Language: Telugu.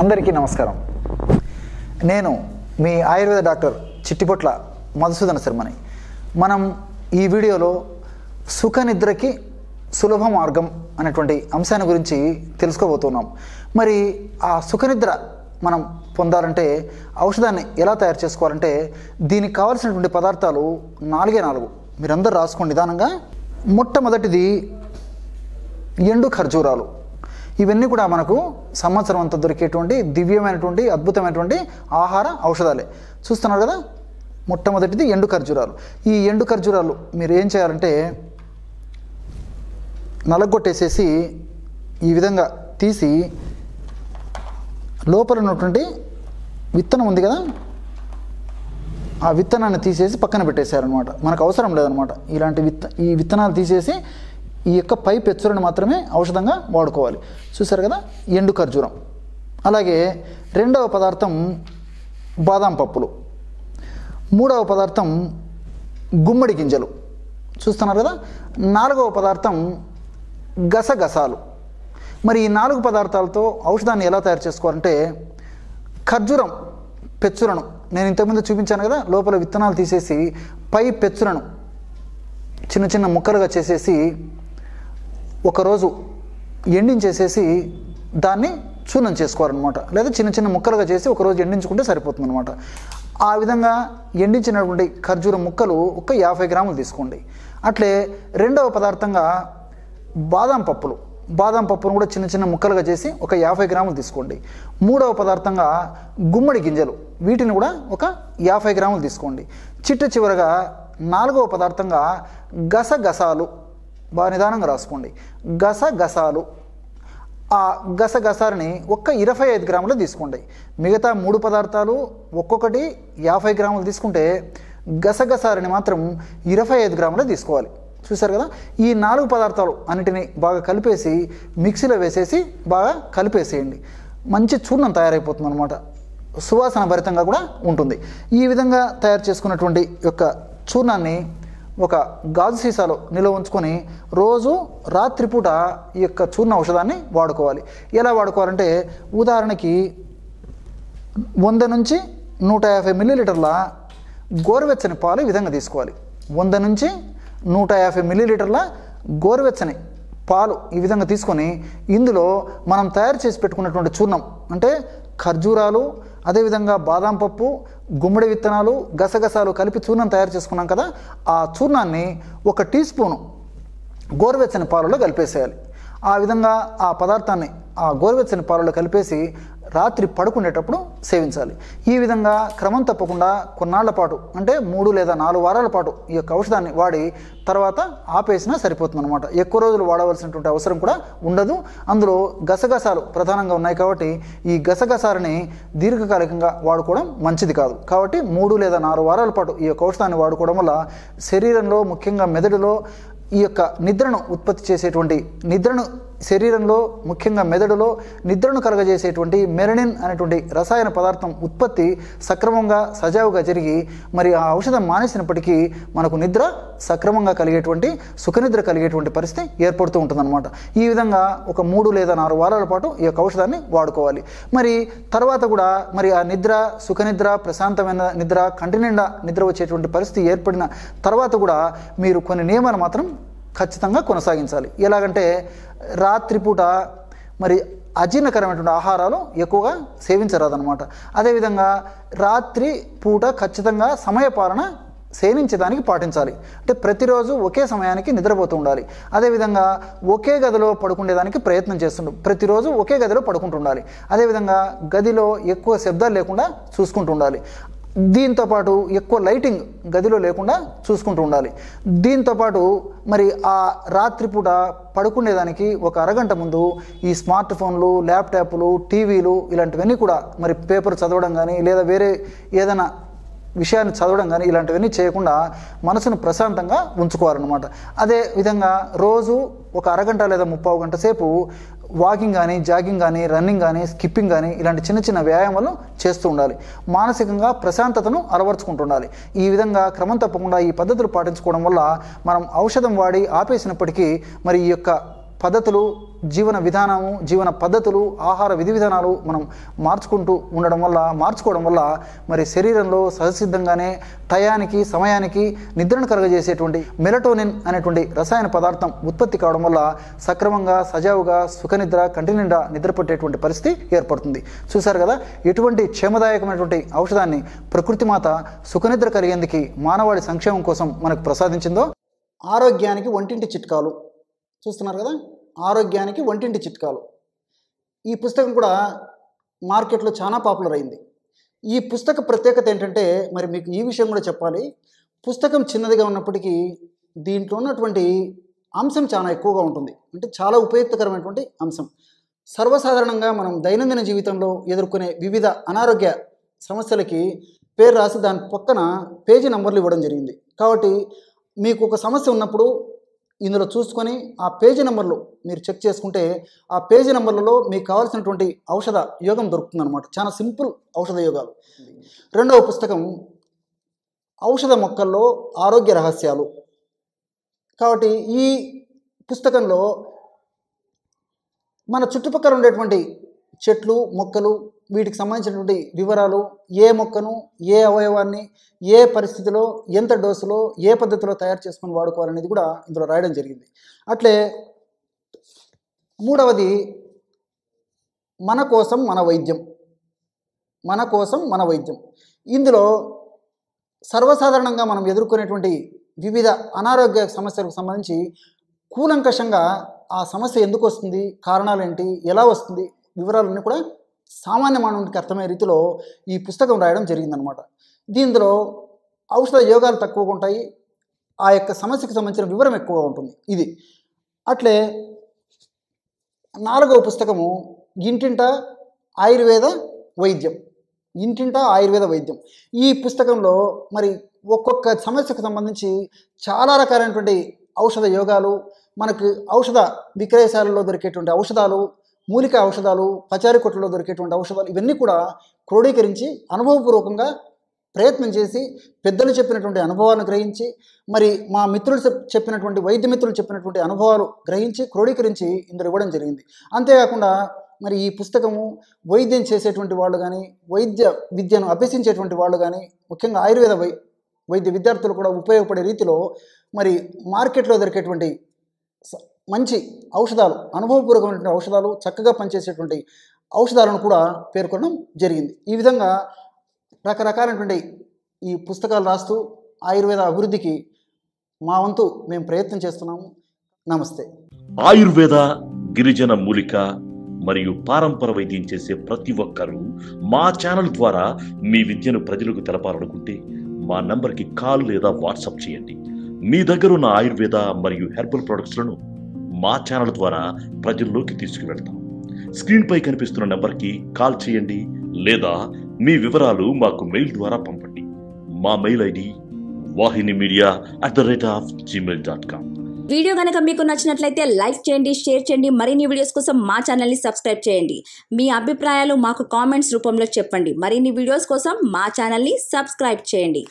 అందరికీ నమస్కారం నేను మీ ఆయుర్వేద డాక్టర్ చిట్టిపొట్ల మధుసూదన శర్మని మనం ఈ వీడియోలో సుఖ నిద్రకి సులభ మార్గం అనేటువంటి అంశాన్ని గురించి తెలుసుకోబోతున్నాం మరి ఆ సుఖ నిద్ర మనం పొందాలంటే ఔషధాన్ని ఎలా తయారు చేసుకోవాలంటే దీనికి కావాల్సినటువంటి పదార్థాలు నాలుగే నాలుగు మీరందరూ రాసుకోండి నిదానంగా మొట్టమొదటిది ఎండు ఖర్జూరాలు ఇవన్నీ కూడా మనకు సంవత్సరం అంతా దొరికేటువంటి దివ్యమైనటువంటి అద్భుతమైనటువంటి ఆహార ఔషధాలే చూస్తున్నారు కదా మొట్టమొదటిది ఎండు ఖర్జూరాలు ఈ ఎండు ఖర్జూరాలు మీరు ఏం చేయాలంటే నలగొట్టేసేసి ఈ విధంగా తీసి లోపల ఉన్నటువంటి విత్తనం ఉంది కదా ఆ విత్తనాన్ని తీసేసి పక్కన పెట్టేశారనమాట మనకు అవసరం లేదనమాట ఇలాంటి విత్త ఈ విత్తనాలు తీసేసి ఈ యొక్క పై పెచ్చులను మాత్రమే ఔషధంగా వాడుకోవాలి చూసారు కదా ఎండు ఖర్జూరం అలాగే రెండవ పదార్థం బాదాం పప్పులు మూడవ పదార్థం గుమ్మడి గింజలు చూస్తున్నారు కదా నాలుగవ పదార్థం గసగసాలు మరి ఈ నాలుగు పదార్థాలతో ఔషధాన్ని ఎలా తయారు చేసుకోవాలంటే ఖర్జూరం పెచ్చులను నేను ఇంతకుముందు చూపించాను కదా లోపల విత్తనాలు తీసేసి పై పెచ్చులను చిన్న చిన్న ముక్కలుగా చేసేసి ఒకరోజు ఎండించేసేసి దాన్ని చూర్ణం చేసుకోవాలన్నమాట లేదా చిన్న చిన్న ముక్కలుగా చేసి ఒకరోజు ఎండించుకుంటే సరిపోతుంది అనమాట ఆ విధంగా ఎండించినటువంటి ఖర్జూరం ముక్కలు ఒక యాభై గ్రాములు తీసుకోండి అట్లే రెండవ పదార్థంగా బాదం పప్పులు బాదం పప్పును కూడా చిన్న చిన్న ముక్కలుగా చేసి ఒక యాభై గ్రాములు తీసుకోండి మూడవ పదార్థంగా గుమ్మడి గింజలు వీటిని కూడా ఒక యాభై గ్రాములు తీసుకోండి చిట్ట చివరగా నాలుగవ పదార్థంగా గసగసాలు బాగా నిదానంగా రాసుకోండి గసగసాలు ఆ గసగసాలని ఒక్క ఇరవై ఐదు గ్రాములు తీసుకోండి మిగతా మూడు పదార్థాలు ఒక్కొక్కటి యాభై గ్రాములు తీసుకుంటే గసగసాలని మాత్రం ఇరవై ఐదు గ్రాములు తీసుకోవాలి చూసారు కదా ఈ నాలుగు పదార్థాలు అన్నిటిని బాగా కలిపేసి మిక్సీలో వేసేసి బాగా కలిపేసేయండి మంచి చూర్ణం తయారైపోతుంది అనమాట సువాసన భరితంగా కూడా ఉంటుంది ఈ విధంగా తయారు చేసుకున్నటువంటి యొక్క చూర్ణాన్ని ఒక గాజు సీసాలో నిల్వ ఉంచుకొని రోజు రాత్రిపూట ఈ యొక్క చూర్ణ ఔషధాన్ని వాడుకోవాలి ఎలా వాడుకోవాలంటే ఉదాహరణకి వంద నుంచి నూట యాభై మిల్లీలీటర్ల గోరువెచ్చని పాలు ఈ విధంగా తీసుకోవాలి వంద నుంచి నూట యాభై మిల్లీలీటర్ల గోరువెచ్చని పాలు ఈ విధంగా తీసుకొని ఇందులో మనం తయారు చేసి పెట్టుకున్నటువంటి చూర్ణం అంటే ఖర్జూరాలు అదేవిధంగా బాదాం పప్పు గుమ్మడి విత్తనాలు గసగసాలు కలిపి చూర్ణం తయారు చేసుకున్నాం కదా ఆ చూర్ణాన్ని ఒక టీ స్పూను గోరువెచ్చని పాలలో కలిపేసేయాలి ఆ విధంగా ఆ పదార్థాన్ని ఆ గోరువెచ్చని పాలలో కలిపేసి రాత్రి పడుకునేటప్పుడు సేవించాలి ఈ విధంగా క్రమం తప్పకుండా కొన్నాళ్ల పాటు అంటే మూడు లేదా నాలుగు వారాల పాటు ఈ యొక్క ఔషధాన్ని వాడి తర్వాత ఆపేసినా సరిపోతుంది అనమాట ఎక్కువ రోజులు వాడవలసినటువంటి అవసరం కూడా ఉండదు అందులో గసగసాలు ప్రధానంగా ఉన్నాయి కాబట్టి ఈ గసగసాలని దీర్ఘకాలికంగా వాడుకోవడం మంచిది కాదు కాబట్టి మూడు లేదా నాలుగు వారాల పాటు ఈ యొక్క ఔషధాన్ని వాడుకోవడం వల్ల శరీరంలో ముఖ్యంగా మెదడులో ఈ యొక్క నిద్రను ఉత్పత్తి చేసేటువంటి నిద్రను శరీరంలో ముఖ్యంగా మెదడులో నిద్రను కలగజేసేటువంటి మెరనిన్ అనేటువంటి రసాయన పదార్థం ఉత్పత్తి సక్రమంగా సజావుగా జరిగి మరి ఆ ఔషధం మానేసినప్పటికీ మనకు నిద్ర సక్రమంగా కలిగేటువంటి సుఖనిద్ర కలిగేటువంటి పరిస్థితి ఏర్పడుతూ ఉంటుందన్నమాట ఈ విధంగా ఒక మూడు లేదా నాలుగు వారాల పాటు ఈ యొక్క ఔషధాన్ని వాడుకోవాలి మరి తర్వాత కూడా మరి ఆ నిద్ర సుఖనిద్ర ప్రశాంతమైన నిద్ర కంటి నిండా నిద్ర వచ్చేటువంటి పరిస్థితి ఏర్పడిన తర్వాత కూడా మీరు కొన్ని నియమాలు మాత్రం ఖచ్చితంగా కొనసాగించాలి ఎలాగంటే రాత్రిపూట మరి అజీర్ణకరమైనటువంటి ఆహారాలు ఎక్కువగా సేవించరాదనమాట అదేవిధంగా రాత్రి పూట ఖచ్చితంగా సమయపాలన సేవించడానికి పాటించాలి అంటే ప్రతిరోజు ఒకే సమయానికి నిద్రపోతూ ఉండాలి అదేవిధంగా ఒకే గదిలో పడుకునేదానికి ప్రయత్నం చేస్తుండు ప్రతిరోజు ఒకే గదిలో పడుకుంటూ ఉండాలి అదేవిధంగా గదిలో ఎక్కువ శబ్దాలు లేకుండా చూసుకుంటూ ఉండాలి దీంతో పాటు ఎక్కువ లైటింగ్ గదిలో లేకుండా చూసుకుంటూ ఉండాలి దీంతో పాటు మరి ఆ రాత్రిపూట పడుకునేదానికి ఒక అరగంట ముందు ఈ స్మార్ట్ ఫోన్లు ల్యాప్టాప్లు టీవీలు ఇలాంటివన్నీ కూడా మరి పేపర్ చదవడం కానీ లేదా వేరే ఏదైనా విషయాన్ని చదవడం కానీ ఇలాంటివన్నీ చేయకుండా మనసును ప్రశాంతంగా ఉంచుకోవాలన్నమాట అదే విధంగా రోజు ఒక అరగంట లేదా ముప్పావు గంట సేపు వాకింగ్ కానీ జాగింగ్ కానీ రన్నింగ్ కానీ స్కిప్పింగ్ కానీ ఇలాంటి చిన్న చిన్న వ్యాయామాలు చేస్తూ ఉండాలి మానసికంగా ప్రశాంతతను అలవర్చుకుంటూ ఉండాలి ఈ విధంగా క్రమం తప్పకుండా ఈ పద్ధతులు పాటించుకోవడం వల్ల మనం ఔషధం వాడి ఆపేసినప్పటికీ మరి ఈ యొక్క పద్ధతులు జీవన విధానము జీవన పద్ధతులు ఆహార విధి విధానాలు మనం మార్చుకుంటూ ఉండడం వల్ల మార్చుకోవడం వల్ల మరి శరీరంలో సహసిద్ధంగానే టయానికి సమయానికి నిద్రను కలగజేసేటువంటి మెలటోనిన్ అనేటువంటి రసాయన పదార్థం ఉత్పత్తి కావడం వల్ల సక్రమంగా సజావుగా సుఖనిద్ర కంటి నిండా నిద్రపట్టేటువంటి పరిస్థితి ఏర్పడుతుంది చూశారు కదా ఎటువంటి క్షేమదాయకమైనటువంటి ఔషధాన్ని ప్రకృతి మాత సుఖనిద్ర కలిగేందుకు మానవాళి సంక్షేమం కోసం మనకు ప్రసాదించిందో ఆరోగ్యానికి వంటింటి చిట్కాలు చూస్తున్నారు కదా ఆరోగ్యానికి వంటింటి చిట్కాలు ఈ పుస్తకం కూడా మార్కెట్లో చాలా పాపులర్ అయింది ఈ పుస్తక ప్రత్యేకత ఏంటంటే మరి మీకు ఈ విషయం కూడా చెప్పాలి పుస్తకం చిన్నదిగా ఉన్నప్పటికీ దీంట్లో ఉన్నటువంటి అంశం చాలా ఎక్కువగా ఉంటుంది అంటే చాలా ఉపయుక్తకరమైనటువంటి అంశం సర్వసాధారణంగా మనం దైనందిన జీవితంలో ఎదుర్కొనే వివిధ అనారోగ్య సమస్యలకి పేరు రాసి దాని పక్కన పేజీ నంబర్లు ఇవ్వడం జరిగింది కాబట్టి మీకు ఒక సమస్య ఉన్నప్పుడు ఇందులో చూసుకొని ఆ పేజీ నెంబర్లు మీరు చెక్ చేసుకుంటే ఆ పేజీ నెంబర్లలో మీకు కావాల్సినటువంటి ఔషధ యోగం దొరుకుతుంది అనమాట చాలా సింపుల్ ఔషధ యోగాలు రెండవ పుస్తకం ఔషధ మొక్కల్లో ఆరోగ్య రహస్యాలు కాబట్టి ఈ పుస్తకంలో మన చుట్టుపక్కల ఉండేటువంటి చెట్లు మొక్కలు వీటికి సంబంధించినటువంటి వివరాలు ఏ మొక్కను ఏ అవయవాన్ని ఏ పరిస్థితిలో ఎంత డోసులో ఏ పద్ధతిలో తయారు చేసుకొని వాడుకోవాలనేది కూడా ఇందులో రాయడం జరిగింది అట్లే మూడవది మన కోసం మన వైద్యం మన కోసం మన వైద్యం ఇందులో సర్వసాధారణంగా మనం ఎదుర్కొనేటువంటి వివిధ అనారోగ్య సమస్యలకు సంబంధించి కూలంకషంగా ఆ సమస్య ఎందుకు వస్తుంది కారణాలు ఏంటి ఎలా వస్తుంది వివరాలన్నీ కూడా సామాన్య మానవునికి అర్థమయ్యే రీతిలో ఈ పుస్తకం రాయడం జరిగిందనమాట దీంట్లో ఔషధ యోగాలు తక్కువగా ఉంటాయి ఆ యొక్క సమస్యకు సంబంధించిన వివరం ఎక్కువగా ఉంటుంది ఇది అట్లే నాలుగవ పుస్తకము ఇంటింట ఆయుర్వేద వైద్యం ఇంటింట ఆయుర్వేద వైద్యం ఈ పుస్తకంలో మరి ఒక్కొక్క సమస్యకు సంబంధించి చాలా రకాలైనటువంటి ఔషధ యోగాలు మనకు ఔషధ విక్రయశాలలో దొరికేటువంటి ఔషధాలు మూలిక ఔషధాలు పచారి కొట్టులో దొరికేటువంటి ఔషధాలు ఇవన్నీ కూడా క్రోడీకరించి అనుభవపూర్వకంగా ప్రయత్నం చేసి పెద్దలు చెప్పినటువంటి అనుభవాలను గ్రహించి మరి మా మిత్రులు చెప్- చెప్పినటువంటి వైద్య మిత్రులు చెప్పినటువంటి అనుభవాలు గ్రహించి క్రోడీకరించి ఇందులో ఇవ్వడం జరిగింది అంతేకాకుండా మరి ఈ పుస్తకము వైద్యం చేసేటువంటి వాళ్ళు కానీ వైద్య విద్యను అభ్యసించేటువంటి వాళ్ళు కానీ ముఖ్యంగా ఆయుర్వేద వై వైద్య విద్యార్థులు కూడా ఉపయోగపడే రీతిలో మరి మార్కెట్లో దొరికేటువంటి స- మంచి ఔషధాలు అనుభవపూర్వకమైనటువంటి ఔషధాలు చక్కగా పనిచేసేటువంటి ఔషధాలను కూడా పేర్కొనడం జరిగింది ఈ విధంగా రకరకాలైనటువంటి ఈ పుస్తకాలు రాస్తూ ఆయుర్వేద అభివృద్ధికి మా వంతు మేము ప్రయత్నం చేస్తున్నాము నమస్తే ఆయుర్వేద గిరిజన మూలిక మరియు పారంపర వైద్యం చేసే ప్రతి ఒక్కరూ మా ఛానల్ ద్వారా మీ విద్యను ప్రజలకు తెలపాలనుకుంటే మా నంబర్కి కాల్ లేదా వాట్సాప్ చేయండి మీ దగ్గర ఉన్న ఆయుర్వేద మరియు హెర్బల్ ప్రొడక్ట్స్లను మా ఛానల్ ద్వారా ప్రజల్లోకి తీసుకువెళ్తాం స్క్రీన్పై కనిపిస్తున్న నెంబర్కి కాల్ చేయండి లేదా మీ వివరాలు మాకు మెయిల్ ద్వారా పంపండి మా mail ID Vahini media at the rate of Gmail dot com video కనుక మీకు నచ్చినట్లయితే లైక్ చేయండి షేర్ చేయండి మరిన్ని వీడియోస్ కోసం మా ఛానల్ని సబ్స్క్రైబ్ చేయండి మీ అభిప్రాయాలు మాకు కామెంట్స్ రూపంలో చెప్పండి మరిన్ని వీడియోస్ కోసం మా ఛానల్ని సబ్స్క్రైబ్ చేయండి